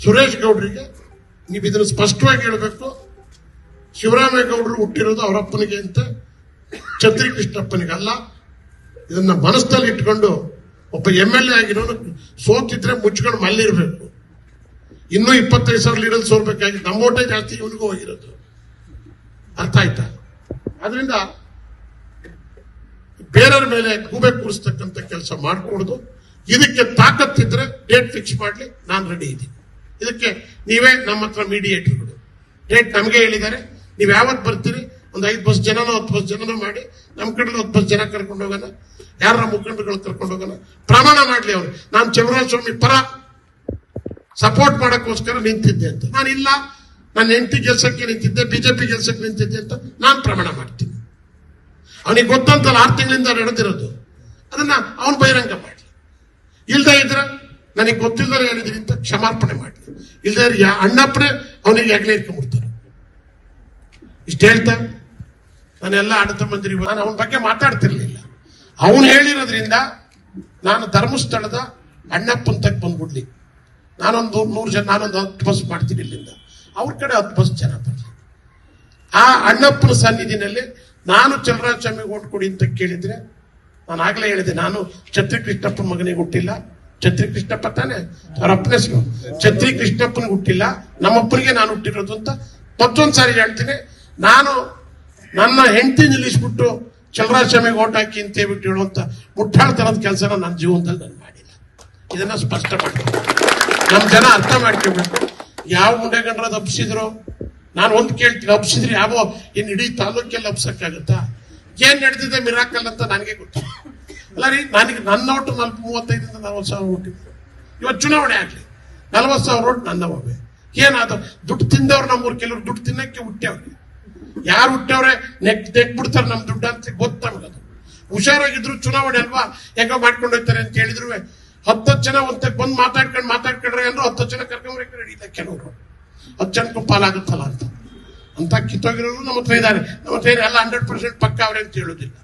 ಸುರೇಶ್ ಗೌಡ್ರಿಗೆ ನೀವು ಇದನ್ನು ಸ್ಪಷ್ಟವಾಗಿ ಹೇಳಬೇಕು ಶಿವರಾಮೇಗೌಡರು ಹುಟ್ಟಿರೋದು ಅವರಪ್ಪನಿಗೆ ಅಂತ ಛತ್ರಿ ಕೃಷ್ಣಪ್ಪನಿಗಲ್ಲ ಇದನ್ನ ಮನಸ್ಸಲ್ಲಿ ಇಟ್ಕೊಂಡು ಒಬ್ಬ ಎಂ ಎಲ್ ಎ ಆಗಿರೋನು ಸೋತಿದ್ರೆ ಮುಚ್ಕೊಂಡು ಮಲ್ಲಿರ್ಬೇಕು ಇನ್ನೂ ಇಪ್ಪತ್ತೈದು ಸಾವಿರ ಲೀಡರ್ ಸೋಲ್ಬೇಕಾಗಿತ್ತು ನಮ್ಮ ಓಟೇ ಜಾಸ್ತಿ ಇವನಿಗೂ ಹೋಗಿರೋದು ಅರ್ಥ ಆಯ್ತಾ ಅದರಿಂದ ಬೇರೆಯವ್ರ ಮೇಲೆ ಗೂಬೆ ಕೂರಿಸ್ತಕ್ಕಂಥ ಕೆಲಸ ಮಾಡಕೂಡದು ಇದಕ್ಕೆ ತಾಕತ್ತಿದ್ರೆ ಡೇಟ್ ಫಿಕ್ಸ್ ಮಾಡ್ಲಿ ನಾನು ರೆಡಿ ಇದ್ದೀನಿ ಇದಕ್ಕೆ ನೀವೇ ನಮ್ಮ ಹತ್ರ ಮೀಡಿಯೇಟರ್ಗಳು ಡೇಟ್ ನಮಗೆ ಹೇಳಿದ್ದಾರೆ ನೀವು ಯಾವತ್ತು ಬರ್ತೀರಿ ಒಂದು ಐದು ಬಸ್ ಜನನೋ ಹತ್ತು ಬಸ್ ಜನನೋ ಮಾಡಿ ನಮ್ಮ ಕಡೆ ಹತ್ತು ಬಸ್ ಜನ ಕರ್ಕೊಂಡು ಹೋಗೋಣ ಯಾರ ಮುಖಂಡರುಗಳು ಕರ್ಕೊಂಡು ಹೋಗೋಣ ಪ್ರಮಾಣ ಮಾಡ್ಲಿ ಅವ್ರು ನಾನು ಚಂದ್ರರಾಜ ಸ್ವಾಮಿ ಪರ ಸಪೋರ್ಟ್ ಮಾಡಕ್ಕೋಸ್ಕರ ನಿಂತಿದ್ದೆ ಅಂತ ನಾನು ಇಲ್ಲ ನಾನು ಹೆಂಡತಿ ಗೆಲ್ಸಕ್ಕೆ ನಿಂತಿದ್ದೆ ಬಿಜೆಪಿ ಗೆಲ್ಸಕ್ಕೆ ನಿಂತಿದ್ದೆ ಅಂತ ನಾನು ಪ್ರಮಾಣ ಮಾಡ್ತೀನಿ ಅವನಿಗೆ ಗೊತ್ತಂತಲ್ಲ ಆರು ತಿಂಗಳಿಂದ ನಡೆದಿರೋದು ಅದನ್ನ ಅವನು ಬಹಿರಂಗ ಮಾಡಿ ಇಲ್ದೇ ಇದ್ರೆ ನನಗೆ ಗೊತ್ತಿಲ್ಲದೆ ಹೇಳಿದ್ದೀನಿ ಅಂತ ಕ್ಷಮಾರ್ಪಣೆ ಮಾಡಿ ಇಲ್ದೇ ಇದ್ರೆ ಯಾ- ಅಣ್ಣಪ್ಪನೇ ಅವನಿಗೆ ಹೆಗ್ಲೇ ಇಟ್ಕೊಂಡ್ಬಿಡ್ತಾರೆ ಇಷ್ಟು ಹೇಳ್ತಾ ನಾನೆಲ್ಲ ಆಡಳಿತ ಮಂತ್ರಿ ನಾನು ಅವನ ಬಗ್ಗೆ ಮಾತಾಡ್ತಿರ್ಲಿಲ್ಲ ಅವನು ಹೇಳಿರೋದ್ರಿಂದ ನಾನು ಧರ್ಮಸ್ಥಳದ ಅಣ್ಣಪ್ಪನ ತಕ್ಕ ಬಂದ್ಬಿಡ್ಲಿ ನಾನೊಂದು ನೂರು ಜನ ನಾನೊಂದು ಹತ್ತು ಬಸ್ ಮಾಡ್ತೀನಿ ಇಲ್ಲಿಂದ ಅವ್ರ ಕಡೆ ಹತ್ತು ಬಸ್ ಜನ ಬರಲಿ ಆ ಅಣ್ಣಪ್ಪನ ಸನ್ನಿಧಿನಲ್ಲಿ ನಾನು ಚಲರಾಜ ಸ್ವಾಮಿಗೆ ಓಟ್ ಕೊಡಿ ಅಂತ ಕೇಳಿದ್ರೆ ನಾನು ಆಗ್ಲೇ ಹೇಳಿದೆ ನಾನು ಛತ್ರಿ ಕೃಷ್ಣಪ್ಪನ ಮಗನಿಗೆ ಹುಟ್ಟಿಲ್ಲ ಛತ್ರಿ ಕೃಷ್ಣಪ್ಪ ತಾನೆ ಅವ್ರ ಅಪ್ಪನ ಹೆಸರು ಛತ್ರಿ ಕೃಷ್ಣಪ್ಪನಿಗೆ ಹುಟ್ಟಿಲ್ಲ ನಮ್ಮಪ್ಪನಿಗೆ ನಾನು ಹುಟ್ಟಿರೋದು ಅಂತ ಮತ್ತೊಂದ್ ಸಾರಿ ಹೇಳ್ತೀನಿ ನಾನು ನನ್ನ ಹೆಂಡತಿ ನಿಲ್ಲಿಸ್ಬಿಟ್ಟು ಚಲರಾಜ ಸ್ವಾಮಿಗೆ ಓಟ್ ಹಾಕಿ ಅಂತ ಹೇಳ್ಬಿಟ್ಟು ಹೇಳುವಂತ ಮುಟ್ಟಾಳ್ತನದ ಕೆಲಸನ ನನ್ನ ಜೀವನದಲ್ಲಿ ನಾನು ಮಾಡಿಲ್ಲ ಇದನ್ನ ಸ್ಪಷ್ಟ ಮಾಡ್ತೀನಿ ನಮ್ ಜನ ಅರ್ಥ ಮಾಡ್ಕೊಬೇಕು ಯಾವ ಮುಂಡೆಗಂಡ್ರದ್ ಹಬ್ಸಿದ್ರು ನಾನು ಒಂದ್ ಕೇಳ್ತೀನಿ ಹಬ್ಸಿದ್ರೆ ಯಾವ ಇನ್ ಇಡೀ ತಾಲೂಕೆಲ್ಲ ಹಬ್ಸಕ್ಕಾಗತ್ತಾ ಏನ್ ನಡೆದಿದೆ ಮಿರಾಕಲ್ ಅಂತ ನನಗೆ ಗೊತ್ತಿಲ್ಲ ಅಲ್ಲ ರೀ ನನಗೆ ನನ್ನ ಒಟ್ಟು ನಲ್ವತ್ತು ಮೂವತ್ತೈದರಿಂದ ನಲ್ವತ್ತು ಸಾವಿರ ಹುಟ್ಟಿದ್ರು ಇವತ್ತು ಚುನಾವಣೆ ಆಗ್ಲಿ ನಲ್ವತ್ತು ಸಾವಿರ ಓಟ್ ನನ್ನವೇ ಏನಾದ ದುಡ್ಡು ತಿಂದವ್ರು ನಮ್ಮೂರು ಕೆಲವ್ರು ದುಡ್ಡು ತಿನ್ನಕ್ಕೆ ಹುಟ್ಟ್ಯವ್ರಿ ಯಾರು ಹುಟ್ಟವ್ರೆ ನೆಕ್ ನೆಕ್ ಬಿಡ್ತಾರೆ ನಮ್ ದುಡ್ಡು ಅಂತ ಗೊತ್ತು ನಮ್ಗದು ಹುಷಾರಾಗಿದ್ರು ಚುನಾವಣೆ ಅಲ್ವಾ ಹೆಂಗ ಮಾಡ್ಕೊಂಡು ಹೋಗ್ತಾರೆ ಅಂತ ಹೇಳಿದ್ರು ಹತ್ತು ಜನ ಒಂದ್ ಬಂದು ಮಾತಾಡ್ಕೊಂಡು ಮಾತಾಡ್ಕೊಂಡ್ರೆ ಅಂದ್ರೆ ಹತ್ತು ಜನ ಕರ್ಕೊಂಡ್ರೆ ನಡೀತಾ ಕೆಲವರು ಹತ್ತು ಜನಕ್ಕೂ ಪಾಲಾಗುತ್ತಲ್ಲ ಅಂತ ಅಂತ ಕಿತ್ತೋಗಿರೋರು ನಮ್ಮ ಹತ್ರ ಇದ್ದಾರೆ ನಮ್ಮ ಹತ್ರ ಎಲ್ಲ ಹಂಡ್ರೆಡ್ ಪರ್ಸೆಂಟ್ ಪಕ್ಕ ಅವ್ರೆ ಅಂತ ಹೇಳೋದಿಲ್ಲ